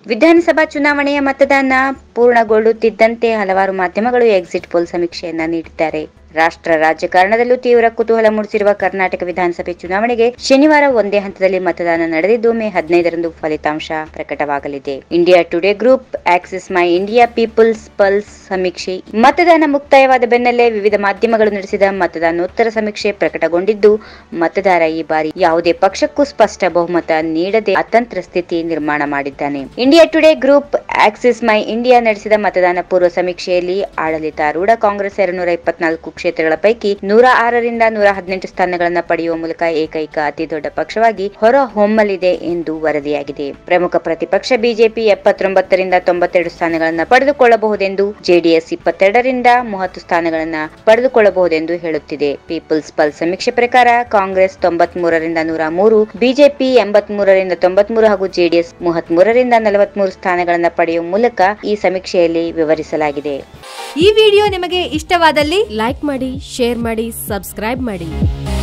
ವಿಧಾನಸಭಾ ಚುನಾವಣೆಯ ಮತದಾನ ಪೂರ್ಣಗೊಳ್ಳುತ್ತಿದ್ದಂತೆ ಹಲವಾರು ಮಾಧ್ಯಮಗಳು ಎಕ್ಸಿಟ್ ಪೋಲ್ ಸಮೀಕ್ಷೆಯನ್ನ ನೀಡಿದ್ದಾರೆ ರಾಷ್ಟ್ರ ರಾಜಕಾರಣದಲ್ಲೂ ತೀವ್ರ ಕುತೂಹಲ ಮೂಡಿಸಿರುವ ಕರ್ನಾಟಕ ವಿಧಾನಸಭೆ ಚುನಾವಣೆಗೆ ಶನಿವಾರ ಒಂದೇ ಹಂತದಲ್ಲಿ ಮತದಾನ ನಡೆದಿದ್ದು ಮೇ ಹದಿನೈದರಂದು ಫಲಿತಾಂಶ ಪ್ರಕಟವಾಗಲಿದೆ India today group Axis My India People's pulse ಸಮೀಕ್ಷೆ ಮತದಾನ ಮುಕ್ತಾಯವಾದ ಬೆನ್ನಲ್ಲೇ ವಿವಿಧ ಮಾಧ್ಯಮಗಳು ನಡೆಸಿದ ಮತದಾನೋತ್ತರ ಸಮೀಕ್ಷೆ ಪ್ರಕಟಗೊಂಡಿದ್ದು ಮತದಾರ ಈ ಬಾರಿ ಯಾವುದೇ ಪಕ್ಷಕ್ಕೂ ಸ್ಪಷ್ಟ ಬಹುಮತ ನೀಡದೆ ಅತಂತ್ರ ಸ್ಥಿತಿ ನಿರ್ಮಾಣ ಮಾಡಿದ್ದಾನೆ India today group Axis My India ನಡೆಸಿದ ಮತದಾನ ಪೂರ್ವ ಸಮೀಕ್ಷೆಯಲ್ಲಿ ಆಡಳಿತಾರೂಢ ಕಾಂಗ್ರೆಸ್ ಎರಡ್ನೂರ ಇಪ್ಪತ್ನಾಲ್ಕು ಕ್ಷೇತ್ರಗಳ ಪೈಕಿ ನೂರ ಆರರಿಂದ ನೂರ ಹದಿನೆಂಟು ಸ್ಥಾನಗಳನ್ನು ಪಡೆಯುವ ಮೂಲಕ ಏಕೈಕ ಅತಿ ದೊಡ್ಡ ಪಕ್ಷವಾಗಿ ಹೊರ ಹೊಮ್ಮಲಿದೆ ಎಂದು ವರದಿಯಾಗಿದೆ ಪ್ರಮುಖ ಪ್ರತಿಪಕ್ಷ ಬಿಜೆಪಿ ಎಪ್ಪತ್ತೊಂಬತ್ತರಿಂದ ತೊಂಬತ್ತೆರಡು ಸ್ಥಾನಗಳನ್ನು ಪಡೆದುಕೊಳ್ಳಬಹುದೆಂದು ಜೆಡಿಎಸ್ ಇಪ್ಪತ್ತೆರಡರಿಂದ ಮೂವತ್ತು ಸ್ಥಾನಗಳನ್ನು ಪಡೆದುಕೊಳ್ಳಬಹುದೆಂದು ಹೇಳುತ್ತಿದೆ ಪೀಪಲ್ಸ್ ಪಲ್ ಸಮೀಕ್ಷೆ ಪ್ರಕಾರ ಕಾಂಗ್ರೆಸ್ ತೊಂಬತ್ಮೂರರಿಂದ ನೂರ ಮೂರು ಬಿಜೆಪಿ ಎಂಬತ್ಮೂರರಿಂದ ತೊಂಬತ್ಮೂರು ಹಾಗೂ ಜೆಡಿಎಸ್ ಮೂವತ್ಮೂರರಿಂದ ನಲವತ್ಮೂರು ಸ್ಥಾನಗಳನ್ನು ಪಡೆಯುವ ಮೂಲಕ ಈ ಸಮೀಕ್ಷೆಯಲ್ಲಿ ವಿವರಿಸಲಾಗಿದೆ ಈ ವಿಡಿಯೋ ನಿಮಗೆ ಇಷ್ಟವಾದಲ್ಲಿ ಲೈಕ್ ಮಾಡಿ ಶೇರ್ ಮಾಡಿ ಸಬ್ಸ್ಕ್ರೈಬ್ ಮಾಡಿ